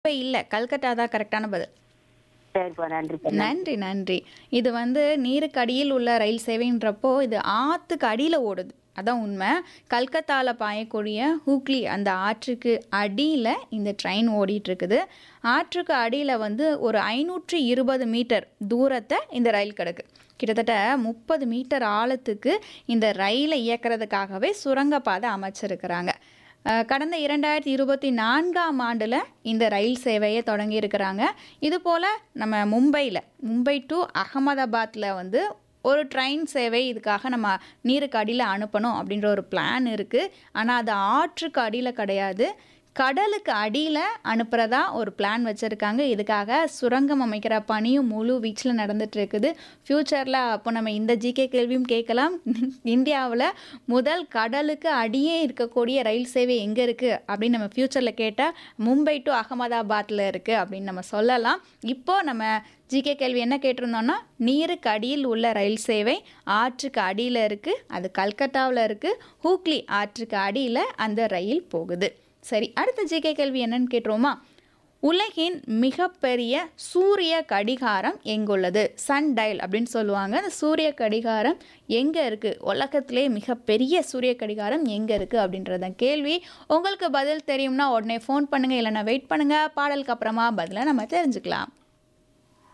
இப்ப இல்ல. கல்கத்தா தான் கரெக்டான பதில். சரிப்பா நன்றிப்பா நன்றி நன்றி, நன்றி. இது வந்து நீருக்கு அடியில் உள்ள ரயில் சேவைன்றப்போ, இது ஆத்துக்கு அடியில ஓடுது. அதான் உண்மை. கல்கத்தால பாயக்கூடிய ஹூக்ளி அந்த ஆற்றுக்கு அடியில இந்த ட்ரெயின் ஓடிட்டுருக்குது. ஆற்றுக்கு அடியில வந்து ஒரு 520 மீட்டர் தூரத்த இந்த ரயில் கிடக்கு. கிட்டத்தட்ட 30 மீட்டர் ஆழத்துக்கு இந்த ரயில இயக்குறதுக்காகவே சுரங்கப்பாதை அமைச்சிருக்கிறாங்க. அ கடந்த 2024ஆம் ஆண்டுல இந்த ரயில் சேவைய தொடங்கியிருக்கிறாங்க. இதுபோல நம்ம மும்பைல மும்பை டூ அகமதாபாத்ல வந்து ஒரு ட்ரெயின் சேவை இதுக்காக நம்ம நீருக்கு அடியில அனுப்பணும் அப்படின்ற ஒரு பிளான் இருக்கு. ஆனா அது ஆற்றுக்கு அடியில கிடையாது. கடலுக்கு அடியில அனுப்புறதா ஒரு பிளான் வச்சிருக்காங்க. இதுக்காக சுரங்கம் அமைக்கிற பணியும் முழு வீச்சுல நடந்துட்டு இருக்குது. ஃபியூச்சர்ல அப்போ நம்ம இந்த ஜிகே கேள்வியும் கேட்கலாம். இந்தியாவுல முதல் கடலுக்கு அடியே இருக்கக்கூடிய ரயில் சேவை எங்க இருக்கு அப்படின்னு நம்ம ஃபியூச்சர்ல கேட்டா, மும்பை டூ அகமதாபாத்ல இருக்கு அப்படின்னு நம்ம சொல்லலாம். இப்போ நம்ம ஜிகே கேள்வி என்ன கேட்டிருந்தோம்னா, நீருக்கு அடியில் உள்ள ரயில் சேவை ஆற்றுக்கு அடியில இருக்கு. அது கல்கத்தாவுல இருக்கு. ஹூக்ளி ஆற்றுக்கு அடியில அந்த ரயில் போகுது. சரி அடுத்த ஜிகே கேள்வி என்னன்னு கேட்டுருவோமா? உலகின் மிகப்பெரிய சூரிய கடிகாரம் எங்குள்ளது? சன் டயல் அப்படின்னு சொல்லுவாங்க. அந்த சூரிய கடிகாரம் எங்க இருக்கு? உலகத்திலேயே மிகப்பெரிய சூரிய கடிகாரம் எங்க இருக்கு? அப்படின்றது தான் கேள்வி. உங்களுக்கு பதில் தெரியும்னா உடனே ஃபோன் பண்ணுங்க. இல்லைன்னா வெயிட் பண்ணுங்க. பாடலுக்கு அப்புறமா பதில நம்ம தெரிஞ்சுக்கலாம்.